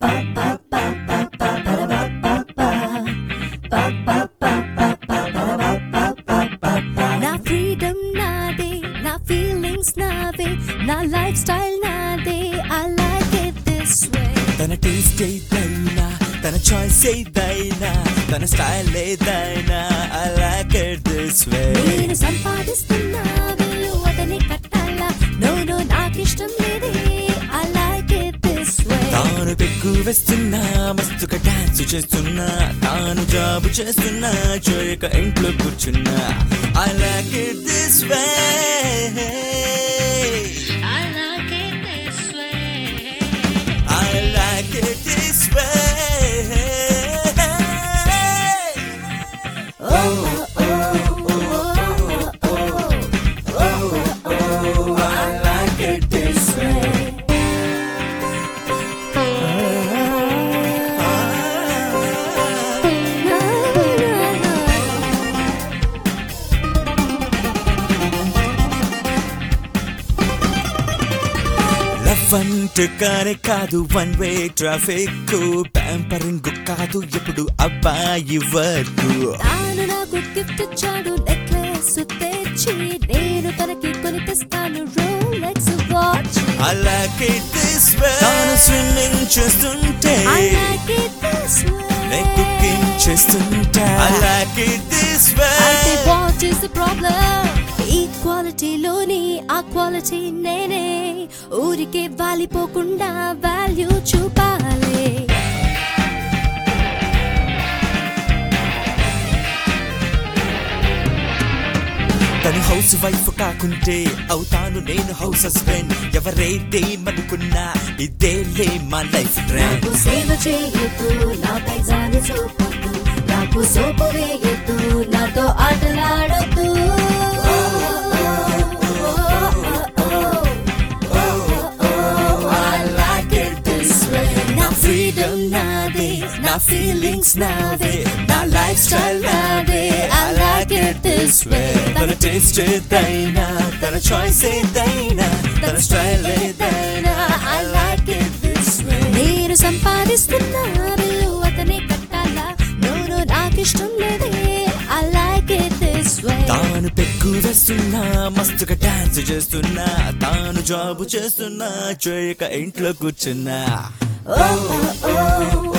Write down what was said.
నా ఫ్రీడమ్ నాదే నా ఫీలింగ్స్ నావే నా లైఫ్ స్టైల్ నాదే I like it this way తన టేస్ట్ ఏదైనా తన చాయిస్ ఏదైనా తన స్టైల్ ఏదైనా I like it this way నేను సంపాదిస్తున్నా వీళ్ళు అతని కట్టాలా నో నో నాకిష్టం లేదే I like it this way తాను పెగ్గు వేస్తున్నా మస్తుగా డాన్స్ చేస్తున్నా తాను జాబు చేస్తున్నా చేయక ఇంట్లో కూర్చున్నా I like it this way I like it this way. I like it this way I like it this way. Love అంటే కానే కాదు వన్ వే ట్రాఫిక్ ప్యాంపరింగ్ కాదు ఎప్పుడు అబ్బాయి వర్క్ తాను నాకు గిఫ్ట్ ఇచ్చాడు నెక్లెస్ తెచ్చి నేను తనకి కొని తెస్తాను Rolex watch I like it this way తాను స్విమ్మింగ్ చేస్తుంటే I like it this నేను కుకింగ్ way. చేస్తుంటా I like it this way అయితే వాట్ ఇస్ ద ప్రాబ్లం ఈక్వాలిటీలోని ఆ క్వాలిటీ నేనే ఊరికే వాలిపోకుండా వాల్యూ చూపాలి తను హౌస్ వైఫ్ కాకుంటే అవుతాను నేను హౌస్ హస్బెండ్ ఎవరైతేమనుకున్నా ఇదేలే మా లైఫ్ ట్రెండ్ నాకు సేవ చేయొద్దు నాపై జాలి చూపొద్దు నాకు సోపు వేయొద్దు నాతో ఆటలాడొద్దు I like it this way నా freedom నాదే, నా feelings నావే, నా lifestyle నాదే. I like it this way. తన టేస్ట్ ఏదైనా తన చాయిస్ ఏదైనా తన స్టైల్ ఏదైనా I like it this way. నేను సంపాదిస్తున్నా వీళ్ళు అతనే కట్టాలా నోను నాకిష్టం లేదే I like it this way. తాను పెగ్గు వేస్తున్నా మస్తుగా డాన్స్ చేస్తున్నా తాను జాబు చేస్తున్నా చేయక ఇంట్లో కూర్చున్నా Oh, oh, oh,